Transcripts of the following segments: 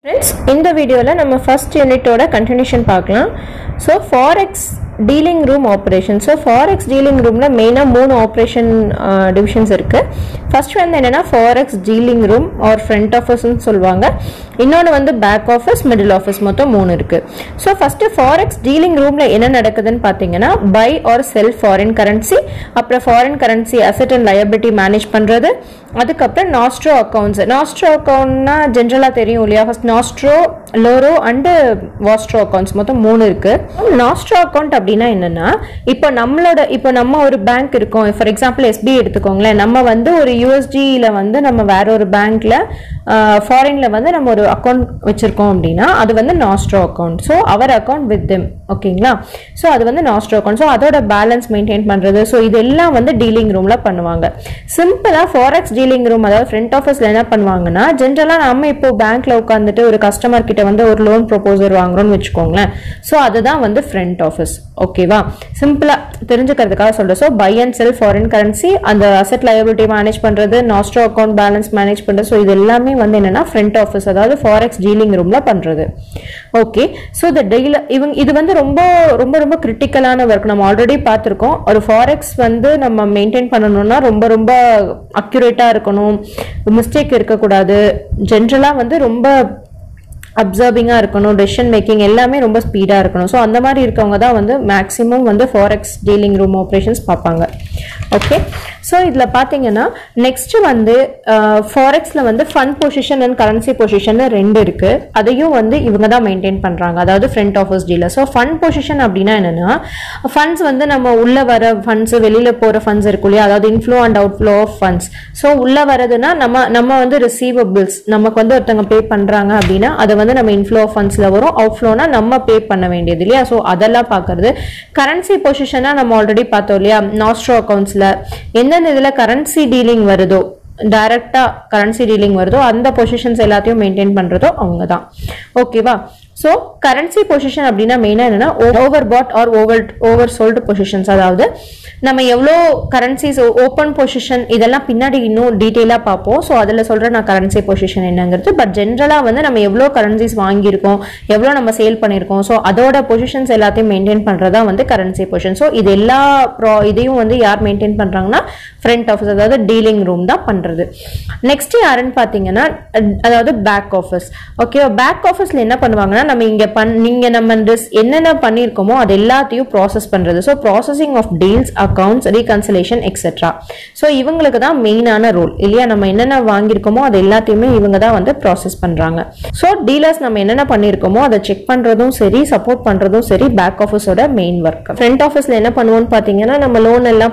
friends இந்த வீடியோவில் நம்ம ஃபர்ஸ்ட் யூனிட்டோட கண்டினியூஷன் பார்க்கலாம் so forex dealing room operation so forex dealing ரூமில் மெயினாக மூணு ஆப்ரேஷன் டிவிஷன்ஸ் இருக்குது ஃபர்ஸ்ட் வந்து என்னென்னா forex dealing room or front ஆஃபீஸ்னு சொல்லுவாங்க இன்னொன்று வந்து பேக் ஆஃபீஸ் மிடில் ஆஃபீஸ் மொத்தம் மூணு இருக்குது ஸோ ஃபஸ்ட்டு ஃபாரெக்ஸ் டீலிங் ரூமில் என்ன நடக்குதுன்னு பார்த்தீங்கன்னா buy or sell foreign currency அப்புறம் foreign currency asset and liability manage பண்ணுறது அதுக்கப்புறம் நாஸ்ட்ரோ அக்கௌண்ட்ஸ் நாஸ்ட்ரோ அக்கௌண்ட்னா ஜென்ரலாக தெரியும் இல்லையா first nostro loro and vostro accounts மொத்தம் மூணு இருக்கு நாஸ்ட்ரோ அக்கௌண்ட் அப்படின்னா என்னன்னா இப்போ நம்மளோட இப்போ நம்ம ஒரு பேங்க் இருக்கோம் ஃபார் எக்ஸாம்பிள் எஸ்பி எடுத்துக்கோங்களேன் நம்ம வந்து ஒரு யூஎஸ்டியில் வந்து நம்ம வேற ஒரு பேங்க்ல ஃபாரின்ல வந்து நம்ம ஒரு அக்கௌண்ட் வச்சிருக்கோம் அப்படின்னா அது வந்து nostro account so our account with them ஓகேங்களா ஸோ அது வந்து நாஸ்ட்ரோ அக்கௌண்ட் ஸோ அதோட பேலன்ஸ் மெயின்டைன் பண்றது ஸோ இதெல்லாம் வந்து டீலிங் ரூம்ல பண்ணுவாங்க சிம்பிளா ஃபாரெக்ஸ் டீலிங் ரூம் அதாவது ஃப்ரண்ட் ஆஃபீஸ்ல என்ன பண்ணுவாங்கன்னா ஜென்ரலா நம்ம இப்போ பேங்க்ல உட்காந்துட்டு ஒரு கஸ்டமர் கிட்ட வந்து ஒரு லோன் ப்ரொபோசர் வாங்குறோம்னு வச்சுக்கோங்களேன் ஸோ அதுதான் வந்து ஃப்ரண்ட் ஆஃபீஸ் ஓகேவா சிம்பிளா தெரிஞ்சுக்கிறதுக்காக சொல்றேன் so buy and sell foreign currency அந்த அசெட் லயபிலிட்டி மேனேஜ் பண்றது நாஸ்ட்ரோ அக்கௌண்ட் பேலன்ஸ் மேனேஜ் பண்றது ஸோ இது எல்லாமே வந்து என்னன்னா ஃப்ரண்ட் ஆஃபீஸ் அதாவது ஃபாரெக்ஸ் டீலிங் ரூம்ல பண்றது ஓகே ஸோ இந்த டெய்ல இவங்க இது வந்து ரொம்ப ரொம்ப ரொம்ப கிரிட்டிக்கலான ஒர்க் நம்ம ஆல்ரெடி பார்த்துருக்கோம் ஒரு ஃபாரெக்ஸ் வந்து நம்ம மெயின்டைன் பண்ணணும்னா ரொம்ப ரொம்ப அக்யூரேட்டாக இருக்கணும் மிஸ்டேக் இருக்கக்கூடாது ஜென்ரலாக வந்து ரொம்ப அப்சர்விங்காக இருக்கணும் டெசிஷன் மேக்கிங் எல்லாமே ரொம்ப ஸ்பீடாக இருக்கணும் ஸோ அந்த மாதிரி இருக்கவங்க தான் வந்து மேக்ஸிமம் வந்து ஃபாரெக்ஸ் டீலிங் ரூம் ஆப்ரேஷன்ஸ் பார்ப்பாங்க ஓகே ஸோ இதில் பார்த்தீங்கன்னா நெக்ஸ்ட் வந்து ஃபாரெக்ஸில் வந்து fund position and currency position ரெண்டு இருக்கு அதையும் வந்து இவங்க தான் மெயின்டைன் பண்ணுறாங்க அதாவது front office dealer so fund position அப்படின்னா என்னன்னா ஃபண்ட்ஸ் வந்து நம்ம உள்ள வர ஃபண்ட்ஸ் வெளியில போகிற ஃபண்ட்ஸ் இருக்கும் இல்லையா அதாவது inflow and outflow of funds so உள்ள வரதுன்னா நம்ம நம்ம வந்து ரிசீவபிள்ஸ் நமக்கு வந்து ஒருத்தவங்க பே பண்ணுறாங்க அப்படின்னா அதை வந்து நம்ம இன்ஃப்ளோ ஆஃப் ஃபண்ட்ஸில் வரும் அவுட் ஃப்ளோனா நம்ம பே பண்ண வேண்டியது இல்லையா ஸோ அதெல்லாம் பார்க்கறது கரன்சி பொசிஷனாக நம்ம ஆல்ரெடி பார்த்தோம் இல்லையா நாஸ்ட்ரோ அக்கௌண்ட்ஸில் எந்தெந்த இதில் கரன்சி டீலிங் வருதோ டைரக்டா கரன்சி டீலிங் வருதோ அந்த பொசிஷன்ஸ் எல்லாத்தையும் மெயின்டைன் பண்றதோ அவங்க தான் ஓகேவா ஸோ கரன்சி பொசிஷன் அப்படின்னா மெயினாக என்னன்னா overbought or over oversold positions அதாவது நம்ம எவ்வளோ கரன்சிஸ் ஓப்பன் பொசிஷன் இதெல்லாம் பின்னாடி இன்னும் டீட்டெயிலாக பார்ப்போம் ஸோ அதில் சொல்கிற நான் கரன்சி பொசிஷன் என்னங்கிறது பட் ஜென்ரலாக வந்து நம்ம எவ்வளோ கரன்சிஸ் வாங்கியிருக்கோம் எவ்வளோ நம்ம சேல் பண்ணியிருக்கோம் ஸோ அதோட பொசிஷன்ஸ் எல்லாத்தையும் மெயின்டைன் பண்ணுறதா வந்து கரன்சி பொசிஷன் ஸோ இது எல்லா ப்ரா இதையும் வந்து யார் மெயின்டைன் பண்ணுறாங்கன்னா ஃப்ரண்ட் ஆஃபீஸ் அதாவது டீலிங் ரூம் தான் பண்ணுறது நெக்ஸ்ட் யாருன்னு பார்த்தீங்கன்னா அதாவது பேக் ஆஃபீஸ் ஓகே பேக் ஆஃபீஸில் என்ன பண்ணுவாங்கன்னா நம்ம இங்கே பண் நீங்கள் நம்ம this என்னென்ன பண்ணியிருக்கோமோ அது எல்லாத்தையும் ப்ராசஸ் பண்ணுறது so processing of deals accounts reconciliation etcetera so இவங்களுக்கு தான் மெயினான ரோல் இல்லையா நம்ம என்னென்ன வாங்கியிருக்கோமோ அது எல்லாத்தையுமே இவங்க தான் வந்து ப்ராசஸ் பண்ணுறாங்க ஸோ டீலர்ஸ் நம்ம என்னென்ன பண்ணியிருக்கோமோ அதை செக் பண்ணுறதும் சரி சப்போர்ட் பண்ணுறதும் சரி பேக் ஆஃபீஸோட மெயின் ஒர்க் ஃப்ரண்ட் ஆஃபீஸில் என்ன பண்ணுவோம்னு பார்த்தீங்கன்னா நம்ம லோன் எல்லாம்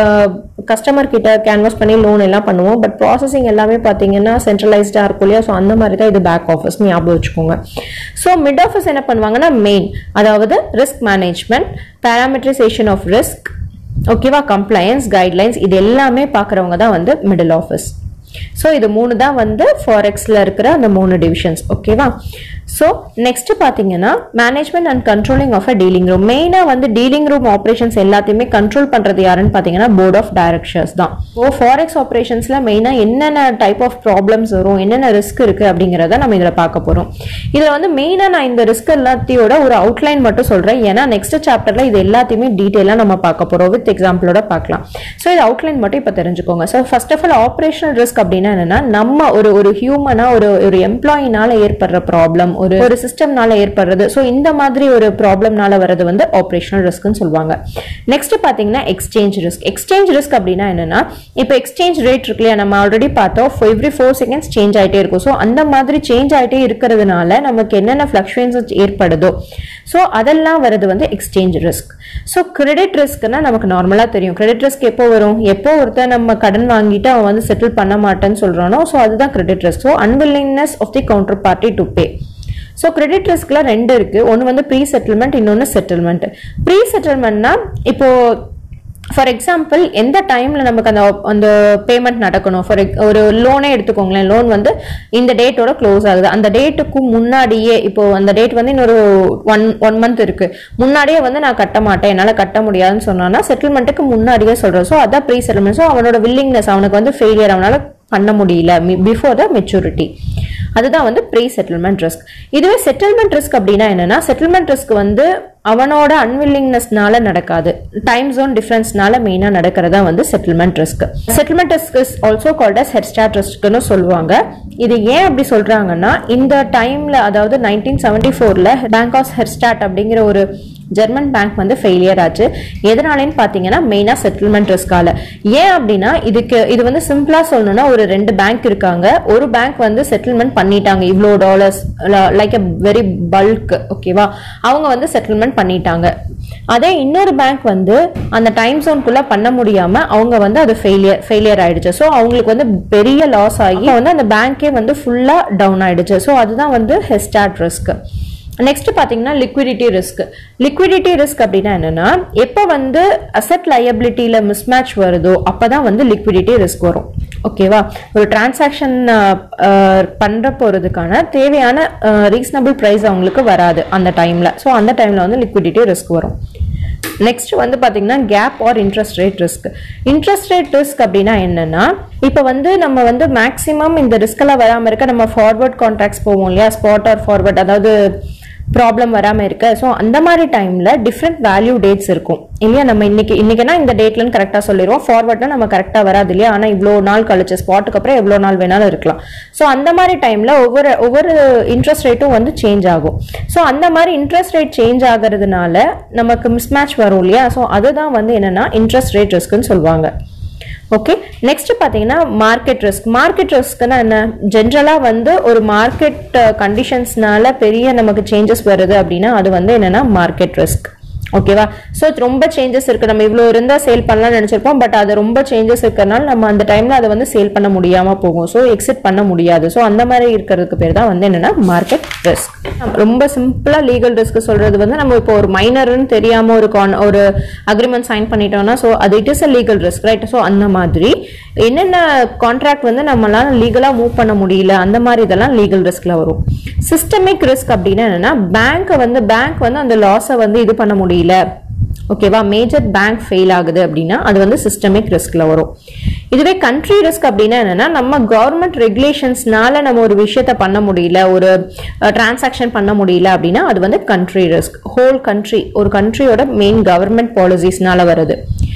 கஸ்டமர் கிட்ட கேன்வாஸ் பண்ணி லோன் எல்லாம் பண்ணுவோம் பட் ப்ராசஸிங் எல்லாமே பார்த்தீங்கன்னா சென்ட்ரலைஸ்டாக இருக்கும் இல்லையா ஸோ அந்த மாதிரி தான் இது பேக் ஆஃபீஸ் ஞாபகம் வச்சுக்கோங்க ஸோ மிட் ஆஃபீஸ் என்ன பண்ணுவாங்கன்னா மெயின் அதாவது risk management parametrisation of risk ஓகேவா கம்ப்ளையன்ஸ் கைட்லைன்ஸ் இது எல்லாமே பார்க்குறவங்க தான் வந்து மிடில் ஆஃபீஸ் ஸோ இது மூணு தான் வந்து ஃபாரெக்ஸில் இருக்கிற அந்த மூணு டிவிஷன்ஸ் ஓகேவா ஸோ நெக்ஸ்ட் பார்த்தீங்கன்னா management and controlling of a dealing room மெயினாக வந்து டீலிங் ரூம் ஆப்ரேஷன்ஸ் எல்லாத்தையுமே கண்ட்ரோல் பண்ணுறது யாருன்னு பார்த்தீங்கன்னா போர்ட் ஆஃப் டைரக்டர்ஸ் தான் ஸோ ஃபாரெக்ஸ் ஆப்ரேஷன்ஸில் மெயினாக என்னென்ன டைப் ஆஃப் ப்ராப்ளம்ஸ் வரும் என்னென்ன ரிஸ்க் இருக்குது அப்படிங்கிறத நம்ம இதில் பார்க்க போகிறோம் இதில் வந்து மெயினாக நான் இந்த ரிஸ்க் எல்லாத்தையோட ஒரு அவுட்லைன் மட்டும் சொல்கிறேன் ஏன்னா நெக்ஸ்ட் சாப்டரில் இது எல்லாத்தையுமே டீட்டெயிலாக நம்ம பார்க்க போகிறோம் வித் எக்ஸாம்பிளோட பார்க்கலாம் ஸோ இது அவுட்லைன் மட்டும் இப்போ தெரிஞ்சுக்கோங்க so first of all operational risk அப்படின்னா என்னன்னா நம்ம ஒரு ஒரு ஹியூமனா ஒரு ஒரு எம்ப்ளாயினால ஏற்படுற ப்ராப்ளம் ஒரு ஒரு சிஸ்டம்னால ஏற்படுறது ஸோ இந்த மாதிரி ஒரு ப்ராப்ளம்னால வர்றது வந்து ஆப்ரேஷனல் ரிஸ்க்னு சொல்லுவாங்க நெக்ஸ்ட் பார்த்தீங்கன்னா எக்ஸ்சேஞ்ச் ரிஸ்க் எக்ஸ்சேஞ்ச் ரிஸ்க் அப்படின்னா என்னன்னா இப்போ எக்ஸ்சேஞ்ச் ரேட் இருக்கு இல்லையா நம்ம ஆல்ரெடி பார்த்தோம் எவ்ரி ஃபோர் செகண்ட்ஸ் சேஞ்ச் ஆகிட்டே இருக்கும் ஸோ அந்த மாதிரி சேஞ்ச் ஆகிட்டே இருக்கிறதுனால நமக்கு என்னென்ன ஃப்ளக்சுவேஷன்ஸ் ஏற்படுதோ ஸோ அதெல்லாம் வருது வந்து எக்ஸ்சேஞ்ச் ரிஸ்க் ஸோ கிரெடிட் ரிஸ்க்னா நமக்கு நார்மலாக தெரியும் கிரெடிட் ரிஸ்க் எப்போ வரும் எப்போ ஒருத்தர் நம்ம கடன் வாங்கிட்டு அவன் வந்து செட்டில் பண்ண மாட்டேன்னு சொல்றானோ ஸோ அதுதான் credit risk so unwillingness of the counter party to pay so credit ரிஸ்க்ல ரெண்டு இருக்கு ஒன்று வந்து ப்ரீ செட்டில்மெண்ட் இன்னொன்று செட்டில்மெண்ட் ப்ரீ செட்டில்மெண்ட்னா இப்போ ஃபார் எக்ஸாம்பிள் எந்த டைம்ல நமக்கு அந்த அந்த பேமெண்ட் நடக்கணும் ஃபார் ஒரு லோனே எடுத்துக்கோங்களேன் லோன் வந்து இந்த டேட்டோட க்ளோஸ் ஆகுது அந்த டேட்டுக்கு முன்னாடியே இப்போ அந்த டேட் வந்து இன்னொரு ஒன் ஒன் மந்த் இருக்கு முன்னாடியே வந்து நான் கட்ட மாட்டேன் என்னால் கட்ட முடியாதுன்னு சொன்னான்னா செட்டில்மெண்ட்டுக்கு முன்னாடியே சொல்றேன் ஸோ அதான் ப்ரீ செட்டில்மெண்ட் ஸோ அவனோட வில்லிங்னஸ் அவனுக்கு வந்து ஃபெயிலியர் அவனால பண்ண முடியல பிஃபோர் த மெச்சூரிட்டி அதுதான் வந்து ப்ரீ செட்டில்மெண்ட் ரிஸ்க் இதுவே செட்டில்மெண்ட் ரிஸ்க் அப்படின்னா என்னன்னா செட்டில்மெண்ட் ரிஸ்க் வந்து அவனோட அன்வில்லிங்னஸ்னால நடக்காது டைம் ஜோன் டிஃபரன்ஸ்னால மெயினாக நடக்கிறதா வந்து settlement risk settlement risk is also called as Herstatt ரிஸ்க்னு சொல்லுவாங்க இது ஏன் அப்படி சொல்றாங்கன்னா இந்த டைம்ல அதாவது நைன்டீன் செவன்டி ஃபோர்ல பேங்க் ஆஃப் ஹெர்ஸ்டாட் அப்படிங்கிற ஒரு ஜெர்மன் பேங்க் வந்து ஃபெயிலியர் ஆச்சு எதனாலன்னு பார்த்தீங்கன்னா மெயினாக செட்டில்மெண்ட் ரிஸ்கால ஏன் அப்படின்னா இதுக்கு இது வந்து சிம்பிளாக சொல்லணும்னா ஒரு ரெண்டு பேங்க் இருக்காங்க ஒரு பேங்க் வந்து செட்டில்மெண்ட் பண்ணிட்டாங்க இவ்வளோ dollars like a very bulk ஓகேவா அவங்க வந்து செட்டில்மெண்ட் பண்ணிட்டாங்க அதே இன்னொரு பேங்க் வந்து அந்த டைம் ஜோன்குள்ள பண்ண முடியாம அவங்க வந்து அது ஃபெயிலியர் ஃபெயிலியர் ஆயிடுச்சு ஸோ அவங்களுக்கு வந்து பெரிய லாஸ் ஆகி வந்து அந்த பேங்க்கே வந்து ஃபுல்லா டவுன் ஆயிடுச்சு ஸோ அதுதான் வந்து ஹெஸ்டாட் ரிஸ்க் நெக்ஸ்ட் பாத்தீங்கன்னா லிக்விடிட்டி ரிஸ்க் லிக்விடிட்டி ரிஸ்க் அப்படின்னா என்னன்னா எப்போ வந்து அசெட் லயபிலிட்டியில மிஸ்மேட்ச் வருதோ அப்பதான் வந்து லிக்விடிட்டி ரிஸ்க் வரும் ஓகேவா ஒரு டிரான்சாக்ஷன் பண்ற போறதுக்கான தேவையான ரீசனபிள் ப்ரைஸ் அவங்களுக்கு வராது அந்த டைம்ல ஸோ அந்த டைம்ல வந்து லிக்விடிட்டி ரிஸ்க் வரும் நெக்ஸ்ட் வந்து பாத்தீங்கன்னா gap or interest rate risk interest rate risk அப்படின்னா என்னன்னா இப்போ வந்து நம்ம வந்து மேக்ஸிமம் இந்த ரிஸ்க் எல்லாம் வராம இருக்க நம்ம ஃபார்வர்ட் கான்ட்ராக்ட்ஸ் போவோம் இல்லையா ஸ்பாட் ஆர் ஃபார்வர்ட் அதாவது ப்ராப்ளம் வராமல் இருக்க ஸோ அந்த மாதிரி டைமில் டிஃப்ரெண்ட் வேல்யூ டேட்ஸ் இருக்கும் இல்லையா நம்ம இன்னைக்கு இன்னைக்குனா இந்த டேட்லன்னு கரெக்டாக சொல்லிடுவோம் ஃபார்வர்ட்னா நம்ம கரெக்டாக வராது இல்லையா ஆனால் இவ்வளோ நாள் கழிச்சு ஸ்பாட்டுக்கு அப்புறம் எவ்வளோ நாள் வேணாலும் இருக்கலாம் ஸோ அந்த மாதிரி டைமில் ஒவ்வொரு ஒவ்வொரு இன்ட்ரெஸ்ட் ரேட்டும் வந்து சேஞ்ச் ஆகும் ஸோ அந்த மாதிரி இன்ட்ரெஸ்ட் ரேட் சேஞ்ச் ஆகிறதுனால நமக்கு மிஸ்மேட்ச் வரும் இல்லையா ஸோ அதுதான் வந்து என்னன்னா இன்ட்ரெஸ்ட் ரேட் ரிஸ்க்குன்னு சொல்லுவாங்க ஓகே நெக்ஸ்ட் பார்த்தீங்கன்னா மார்க்கெட் ரிஸ்க் மார்க்கெட் ரிஸ்க்னா என்ன ஜென்ரலாக வந்து ஒரு மார்க்கெட் கண்டிஷன்ஸ்னால பெரிய நமக்கு சேஞ்சஸ் வருது அப்படின்னா அது வந்து என்னன்னா மார்க்கெட் ரிஸ்க் ஓகேவா ஸோ ரொம்ப சேஞ்சஸ் இருக்கு நம்ம இவ்வளோ இருந்தால் சேல் பண்ணலாம்னு நினச்சிருப்போம் பட் அது ரொம்ப சேஞ்சஸ் இருக்கிறனால நம்ம அந்த டைம்ல அதை வந்து சேல் பண்ண முடியாம போகும் ஸோ எக்ஸிட் பண்ண முடியாது ஸோ அந்த மாதிரி இருக்கிறதுக்கு பேர் தான் வந்து என்னன்னா மார்க்கெட் ரிஸ்க் ரொம்ப சிம்பிளா லீகல் ரிஸ்க் சொல்றது வந்து நம்ம இப்போ ஒரு மைனர்னு தெரியாம ஒரு கான் ஒரு அக்ரிமெண்ட் சைன் பண்ணிட்டோம்னா ஸோ அது it is a legal risk right so அந்த மாதிரி என்னென்ன கான்ட்ராக்ட் வந்து நம்மளால லீகலாக மூவ் பண்ண முடியல அந்த மாதிரி இதெல்லாம் லீகல் ரிஸ்க்ல வரும் சிஸ்டமிக் ரிஸ்க் அப்படின்னா என்னன்னா பேங்க் வந்து பேங்க் வந்து அந்த லாஸை வந்து இது பண்ண முடியல ஓகேவா மேஜர் பேங்க் ஃபெயில் ஆகுது அப்படின்னா அது வந்து சிஸ்டமிக் ரிஸ்க்ல வரும் இதுவே கண்ட்ரி ரிஸ்க் அப்படின்னா என்னன்னா நம்ம கவர்மெண்ட் ரெகுலேஷன்ஸ்னால நம்ம ஒரு விஷயத்த பண்ண முடியல ஒரு டிரான்சாக்ஷன் பண்ண முடியல அப்படின்னா அது வந்து கண்ட்ரி ரிஸ்க் ஹோல் கண்ட்ரி ஒரு கண்ட்ரியோட மெயின் கவர்மெண்ட் பாலிசிஸ்னால வருது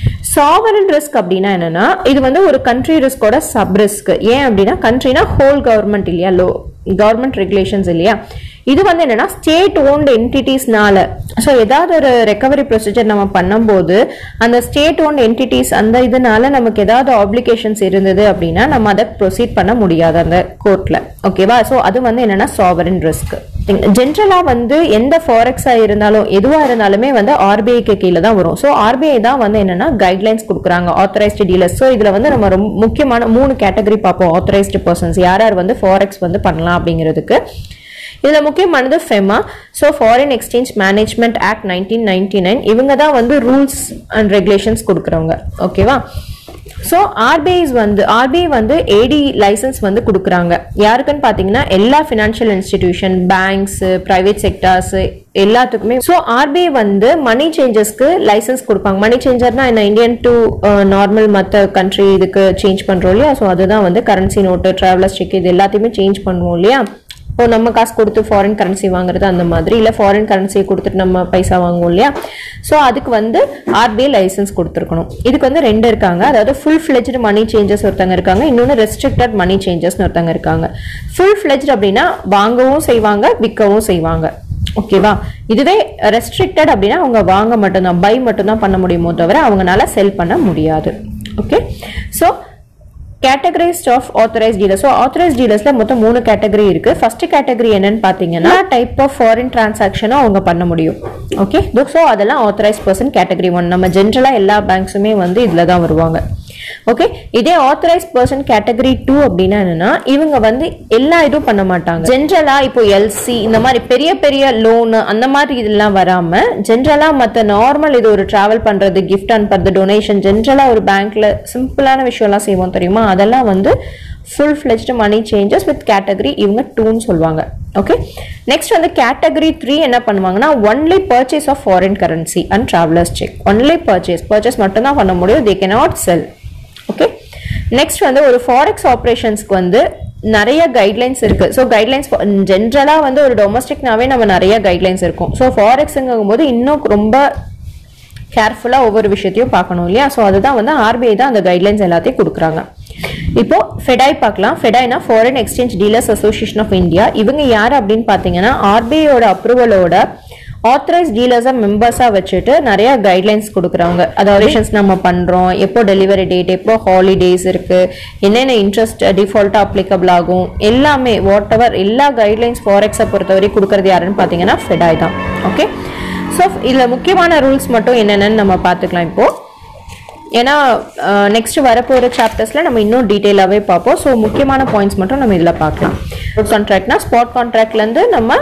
சாவரன் ரிஸ்க் அப்படின்னா என்னன்னா இது வந்து ஒரு கண்ட்ரி ரிஸ்கோட சப் ரிஸ்க் ஏன் அப்படின்னா கண்ட்ரினா ஹோல் கவர்மெண்ட் இல்லையா லோ கவர்மெண்ட் ரெகுலேஷன்ஸ் இல்லையா இது வந்து என்னன்னா ஸ்டேட் ஓன்டு என்டிட்டிஸ்னால ஸோ ஏதாவது ஒரு ரெக்கவரி ப்ரொசீஜர் நம்ம பண்ணும்போது அந்த ஸ்டேட் ஓன்ட் என்டிட்டிஸ் அந்த இதனால நமக்கு ஏதாவது ஆப்ளிகேஷன்ஸ் இருந்தது அப்படின்னா நம்ம அதை ப்ரொசீட் பண்ண முடியாது அந்த கோர்ட்ல ஓகேவா ஸோ அது வந்து என்னன்னா சாவரன் ரிஸ்க் ஜென்ரலா வந்து எந்த ஃபாரெக்ஸா இருந்தாலும் எதுவா இருந்தாலுமே வந்து ஆர்பிஐக்கு கீழே தான் வரும் ஸோ ஆர்பிஐ தான் வந்து என்னன்னா கைட்லைன்ஸ் கொடுக்குறாங்க ஆத்தரைஸ்டு டீலர்ஸ் ஸோ இதுல வந்து நம்ம ரொம்ப முக்கியமான மூணு கேட்டகரி பார்ப்போம் ஆத்தரைஸ்டு பர்சன்ஸ் யார் யார் வந்து ஃபாரெக்ஸ் வந்து பண்ணலாம் அப்படிங்கிறதுக்கு இதுல முக்கியமானது FEMA so foreign exchange management act nineteen ninety nine இவங்க தான் வந்து ரூல்ஸ் அண்ட் ரெகுலேஷன்ஸ் கொடுக்குறவங்க ஓகேவா ஸோ ஆர்பிஐஸ் வந்து ஆர்பிஐ வந்து ஏடி லைசன்ஸ் வந்து கொடுக்குறாங்க யாருக்குன்னு பார்த்தீங்கன்னா எல்லா financial institution banks private sectors எல்லாத்துக்குமே ஸோ ஆர்பிஐ வந்து மணி சேஞ்சஸ்க்கு லைசன்ஸ் கொடுப்பாங்க மணி சேஞ்சர்னா என்ன இந்தியன் டு நார்மல் மற்ற கண்ட்ரி இதுக்கு சேஞ்ச் பண்ணுறோம் இல்லையா ஸோ அதுதான் வந்து கரன்சி நோட்டு ட்ராவலர்ஸ் செக் இது எல்லாத்தையுமே சேஞ்ச் பண்ணுவோம் இல்லையா இப்போ நம்ம காசு கொடுத்து ஃபாரின் கரன்சி வாங்குறது அந்த மாதிரி இல்லை ஃபாரின் கரன்சியை கொடுத்துட்டு நம்ம பைசா வாங்குவோம் இல்லையா ஸோ அதுக்கு வந்து ஆர்பிஐ லைசன்ஸ் கொடுத்துருக்கணும் இதுக்கு வந்து ரெண்டு இருக்காங்க அதாவது ஃபுல் ஃபிளெஜ்டு மணி சேஞ்சஸ் ஒருத்தங்க இருக்காங்க இன்னொன்று ரெஸ்ட்ரிக்டட் மணி சேஞ்சஸ்னு ஒருத்தங்க இருக்காங்க ஃபுல் ஃபிளெஜ்டு அப்படின்னா வாங்கவும் செய்வாங்க விற்கவும் செய்வாங்க ஓகேவா இதுவே ரெஸ்ட்ரிக்டட் அப்படின்னா அவங்க வாங்க மட்டும்தான் பை மட்டும்தான் பண்ண முடியுமோ தவிர அவங்களால செல் பண்ண முடியாது okay so categorised of authorised dealer so authorised டீலர்ஸ்ல மொத்தம் மூணு கேட்டகரி இருக்கு ஃபர்ஸ்ட் கேட்டகரி என்னன்னு பார்த்தீங்கன்னா டைப் ஆஃப் ஃபாரின் டிரான்சாக்ஷனும் அவங்க பண்ண முடியும் ஓகே ஸோ அதெல்லாம் ஆத்தரைஸ் பர்சன் கேட்டகரி ஒன் நம்ம ஜென்ரலாக எல்லா பேங்க்ஸுமே வந்து இதில் தான் வருவாங்க ஓகே இதே ஆத்தரைஸ் பர்சன் கேட்டகரி டூ அப்படின்னா என்னன்னா இவங்க வந்து எல்லா இதுவும் பண்ண மாட்டாங்க ஜென்ரலா இப்போ எல்சி இந்த மாதிரி பெரிய பெரிய லோனு அந்த மாதிரி இதெல்லாம் வராம ஜென்ரலா மற்ற நார்மல் இது ஒரு டிராவல் பண்றது கிஃப்ட் அனுப்புறது டொனேஷன் ஜென்ரலா ஒரு பேங்க்ல சிம்பிளான விஷயம்லாம் செய்வோம் தெரியுமா அதெல்லாம் வந்து full fledged money changes with category இவங்க டூன்னு சொல்லுவாங்க ஓகே நெக்ஸ்ட் வந்து கேட்டகரி த்ரீ என்ன பண்ணுவாங்கன்னா only purchase of foreign currency and travellers cheque only purchase purchase மட்டும்தான் பண்ண முடியும் they cannot sell okay next வந்து ஒரு ஃபாரெக்ஸ் ஆப்ரேஷன்ஸ்க்கு வந்து நிறைய கைட்லைன்ஸ் இருக்கு ஸோ கைட்லைன்ஸ் ஜென்ரலாக வந்து ஒரு டொமஸ்டிக்னாவே நம்ம நிறைய கைட்லைன்ஸ் இருக்கும் ஸோ ஃபாரெக்ஸுங்கும் போது இன்னும் ரொம்ப கேர்ஃபுல்லாக ஒவ்வொரு விஷயத்தையும் பார்க்கணும் இல்லையா ஸோ அதுதான் வந்து ஆர்பிஐ தான் அந்த கைட்லைன்ஸ் எல்லாத்தையும் கொடுக்குறாங்க இப்போ ஃபெடாய் பார்க்கலாம் ஃபெடாய்னா foreign exchange dealers association of India இவங்க யார் அப்படின்னு பார்த்தீங்கன்னா ஆர்பிஐயோட அப்ரூவலோட ஆத்தரைஸ் டீலர்ஸை மெம்பர்ஸாக வச்சுட்டு நிறைய கைட்லைன்ஸ் கொடுக்குறாங்க அதாவது நம்ம பண்ணுறோம் எப்போ டெலிவரி டேட் எப்போ ஹாலிடேஸ் இருக்கு என்னென்ன இன்ட்ரெஸ்ட் டிஃபால்ட்டாக அப்ளிகபிள் ஆகும் எல்லாமே வாட் எவர் எல்லா கைட்லைன்ஸ் ஃபாரெக்ஸை பொறுத்தவரை கொடுக்கறது யாருன்னு பார்த்தீங்கன்னா ஃபெடாய் தான் ஓகே ஸோ இதில் முக்கியமான ரூல்ஸ் மட்டும் என்னென்னு நம்ம பார்த்துக்கலாம் இப்போ ஏன்னா நெக்ஸ்ட் வரப்போகிற சாப்டர்ஸில் நம்ம இன்னும் டீட்டெயிலாகவே பார்ப்போம் ஸோ முக்கியமான பாயிண்ட்ஸ் மட்டும் நம்ம இதில் பார்க்கலாம் கான்ட்ராக்ட்னா ஸ்பாட் கான்ட்ராக்ட்லேருந்து நம்ம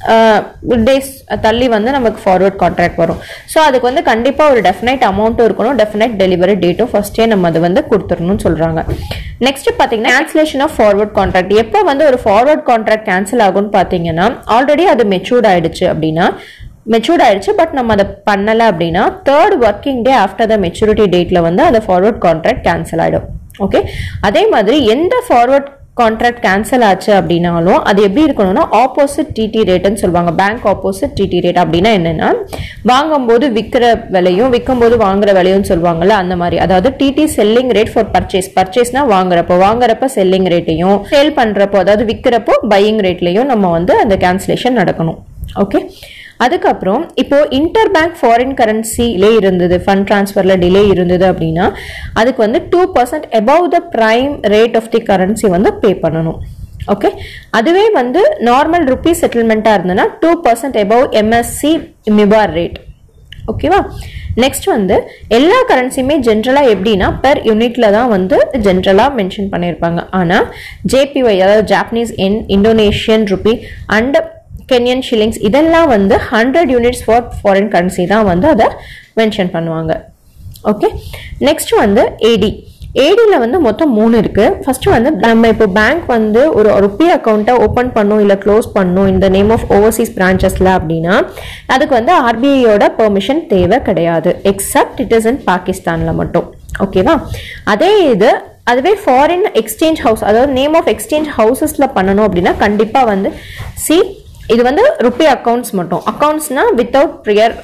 டேஸ் தள்ளி வந்து நமக்கு ஃபார்வர்ட் கான்ட்ராக்ட் வரும் ஸோ அதுக்கு வந்து கண்டிப்பாக ஒரு டெஃபினைட் அமௌண்ட்டும் இருக்கணும் டெஃபினைட் டெலிவரி டேட்டும் ஃபர்ஸ்டே நம்ம அதை வந்து கொடுத்துடணும்னு சொல்கிறாங்க நெக்ஸ்ட் பார்த்தீங்கன்னா கேன்சலேஷன் ஆஃப் ஃபார்வர்ட் கான்ட்ராக்ட் எப்போ வந்து ஒரு ஃபார்வர்ட் கான்ட்ராக்ட் கேன்சல் ஆகும்னு பார்த்தீங்கன்னா ஆல்ரெடி அது மெச்சூர்ட் ஆயிடுச்சு அப்படின்னா மெச்சூர்ட் ஆயிடுச்சு பட் நம்ம அதை பண்ணலை அப்படின்னா third working day after the maturity டேட்டில் வந்து அந்த ஃபார்வர்ட் கான்ட்ராக்ட் கேன்சல் ஆகிடும் ஓகே அதே மாதிரி எந்த ஃபார்வர்ட் கான்ட்ராக்ட் கேன்சல் ஆச்சு அப்படின்னாலும் அது எப்படி இருக்கணும்னா ஆப்போசிட் டிடி ரேட்னு சொல்லுவாங்க பேங்க் ஆப்போசிட் டிடி ரேட் அப்படின்னா என்னன்னா வாங்கும்போது விற்கிற விலையும் விற்கும்போது வாங்குற விலையும் சொல்லுவாங்கல்ல அந்த மாதிரி அதாவது TT selling rate for purchase பர்ச்சேஸ்னா வாங்குறப்போ வாங்குறப்ப செல்லிங் ரேட்டையும் சேல் பண்றப்போ அதாவது விற்கிறப்போ பையிங் ரேட்லையும் நம்ம வந்து அந்த கேன்சலேஷன் நடக்கணும் ஓகே அதுக்கப்புறம் இப்போ இன்டர் பேங்க் ஃபாரின் கரன்சிலே இருந்தது ஃபண்ட் ட்ரான்ஸ்ஃபர்ல டிலே இருந்தது அப்படின்னா அதுக்கு வந்து two percent above the prime rate of the currency வந்து பே பண்ணணும் ஓகே அதுவே வந்து நார்மல் ருபி செட்டில்மெண்ட்டாக இருந்ததுன்னா two percent above MSC MIBOR rate ஓகேவா நெக்ஸ்ட் வந்து எல்லா கரன்சியுமே ஜென்ரலாக எப்படின்னா பெர் யூனிட்ல தான் வந்து ஜென்ரலாக மென்ஷன் பண்ணியிருப்பாங்க ஆனால் ஜேபிஒய் அதாவது Japanese yen Indonesian rupee and Kenyan shillings இதெல்லாம் வந்து hundred units for foreign currency தான் வந்து அதை மென்ஷன் பண்ணுவாங்க ஓகே நெக்ஸ்ட் வந்து ஏடி ஏடியில் வந்து மொத்தம் மூணு இருக்கு ஃபர்ஸ்ட் வந்து நம்ம இப்போ பேங்க் வந்து ஒரு ருப்பி அக்கௌண்ட்டை ஓப்பன் பண்ணும் இல்லை க்ளோஸ் பண்ணும் இந்த நேம் ஆஃப் ஓவர்சீஸ் பிரான்ச்சஸ்ல அப்படின்னா அதுக்கு வந்து ஆர்பிஐயோட பெர்மிஷன் தேவை கிடையாது எக்ஸப்ட் இட் இஸ் இன் பாகிஸ்தானில் மட்டும் ஓகேவா அதே இது அதுவே ஃபாரின் எக்ஸ்சேஞ்ச் ஹவுஸ் அதாவது நேம் ஆஃப் எக்ஸ்சேஞ்ச் ஹவுசஸில் பண்ணணும் அப்படின்னா கண்டிப்பாக வந்து சி இது வந்து ருப்பி அக்கௌண்ட்ஸ் மட்டும் அக்கௌண்ட்ஸ்னா without prior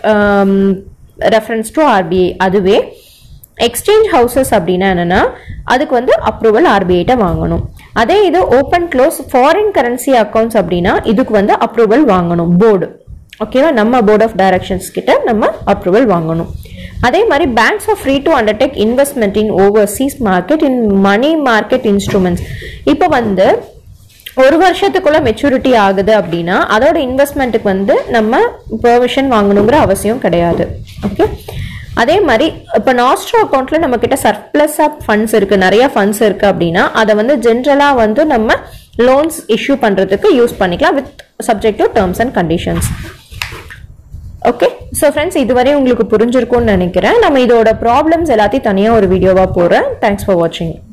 reference to RBI அதுவே எக்ஸ்சேஞ்ச் ஹவுசஸ் அப்படின்னா என்னன்னா அதுக்கு வந்து அப்ரூவல் ஆர்பிஐட்ட வாங்கணும் அதே இது open close foreign currency accounts அப்படின்னா இதுக்கு வந்து அப்ரூவல் வாங்கணும் போர்டு ஓகேவா நம்ம போர்ட் ஆஃப் டைரக்ஷன்ஸ் கிட்ட நம்ம அப்ரூவல் வாங்கணும் அதே மாதிரி banks are free to undertake investment in overseas market in money market instruments இப்போ வந்து ஒரு வருஷத்துக்குள்ள மெச்சூரிட்டி ஆகுது அப்படின்னா அதோட இன்வெஸ்ட்மெண்ட்டுக்கு வந்து நம்ம பெர்மிஷன் வாங்கணுங்கிற அவசியம் கிடையாது ஓகே அதே மாதிரி இப்போ நாஸ்ட்ரோ அக்கௌண்ட்ல நம்ம கிட்ட சர்ப்ளஸ் ஆஃப் ஃபண்ட்ஸ் இருக்கு நிறைய ஃபண்ட்ஸ் இருக்கு அப்படின்னா அதை வந்து ஜென்ரலா வந்து நம்ம லோன்ஸ் இஷ்யூ பண்றதுக்கு யூஸ் பண்ணிக்கலாம் with subject to terms and conditions okay so friends இதுவரை உங்களுக்கு புரிஞ்சிருக்கும்னு நினைக்கிறேன் நம்ம இதோட ப்ராப்ளம்ஸ் எல்லாத்தையும் தனியாக ஒரு வீடியோவாக போடுறேன் தேங்க்ஸ் ஃபார் வாட்சிங்